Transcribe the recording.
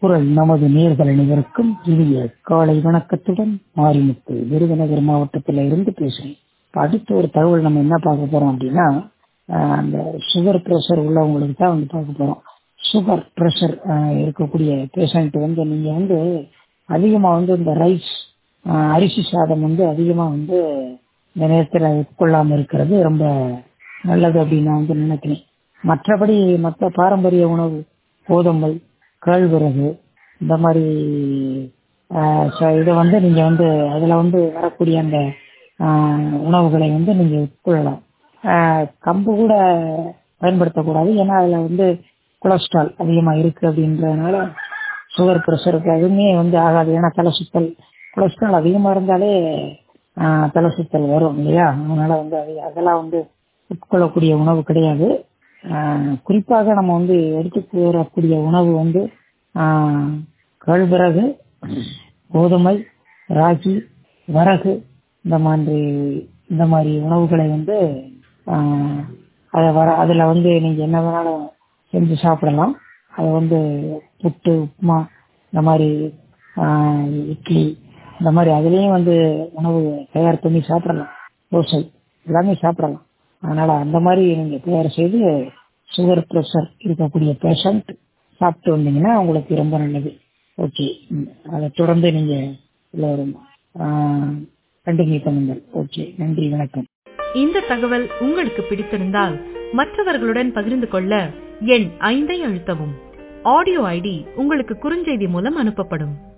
குரல் நமது நேர்கள் அனைவருக்கும் இனிய காலை வணக்கத்துடன் மாரிமுத்து விருதுநகர் மாவட்டத்தில் இருந்து பேசுறேன் இப்ப அடுத்த ஒரு தகவல் நம்ம என்ன பார்க்க போறோம் அப்படின்னா ஆஹ் அந்த சுகர் ப்ரெஷர் உள்ளவங்களுக்கு தான் வந்து பார்க்க போறோம் சுகர் ப்ரெஷர் இருக்கக்கூடிய பேஷண்ட் வந்து நீங்க வந்து அதிகமா வந்து இந்த ரைஸ் அரிசி சாதம் வந்து அதிகமா வந்து இந்த நேரத்தில் உட்கொள்ளாம இருக்கிறது ரொம்ப நல்லது அப்படின்னு நான் வந்து நினைக்கிறேன் மற்றபடி மற்ற பாரம்பரிய உணவு கோதுமை கேழ்வரகு இந்த மாதிரி இதை வந்து நீங்க வந்து அதுல வந்து வரக்கூடிய அந்த ஆஹ் உணவுகளை வந்து நீங்க உட்கொள்ளலாம் ஆஹ் கம்பு கூட பயன்படுத்தக்கூடாது ஏன்னா அதுல வந்து கொலஸ்ட்ரால் அதிகமா இருக்கு அப்படின்றதுனால சுகர் ப்ரெஷருக்கு அதுவுமே வந்து ஆகாது ஏன்னா தலை சுத்தல் கொலஸ்ட்ரால் அதிகமா இருந்தாலே ஆஹ் தலை சுத்தல் வரும் இல்லையா அதனால வந்து அது அதெல்லாம் வந்து உட்கொள்ளக்கூடிய உணவு கிடையாது ஆஹ் குறிப்பாக நம்ம வந்து எடுத்து வரக்கூடிய உணவு வந்து ஆஹ் கேழ்வரகு கோதுமை ராகி வரகு இந்த மாதிரி இந்த மாதிரி உணவுகளை வந்து ஆஹ் அதை வர அதில் வந்து நீங்கள் என்ன வேணாலும் செஞ்சு சாப்பிடலாம் அதை வந்து புட்டு உப்புமா இந்த மாதிரி ஆஹ் இட்லி இந்த மாதிரி அதுலேயும் வந்து உணவு தயார் பண்ணி சாப்பிடலாம் தோசை எல்லாமே சாப்பிடலாம் அதனால அந்த மாதிரி நீங்க தயார் செய்து சுகர் ப்ரெஷர் இருக்கக்கூடிய பேஷண்ட் சாப்பிட்டு வந்தீங்கன்னா உங்களுக்கு ரொம்ப நல்லது ஓகே அதை தொடர்ந்து நீங்க எல்லோரும் கண்டினியூ பண்ணுங்கள் ஓகே நன்றி வணக்கம் இந்த தகவல் உங்களுக்கு பிடித்திருந்தால் மற்றவர்களுடன் பகிர்ந்து கொள்ள எண் ஐந்தை அழுத்தவும் ஆடியோ ஐடி உங்களுக்கு குறுஞ்செய்தி மூலம் அனுப்பப்படும்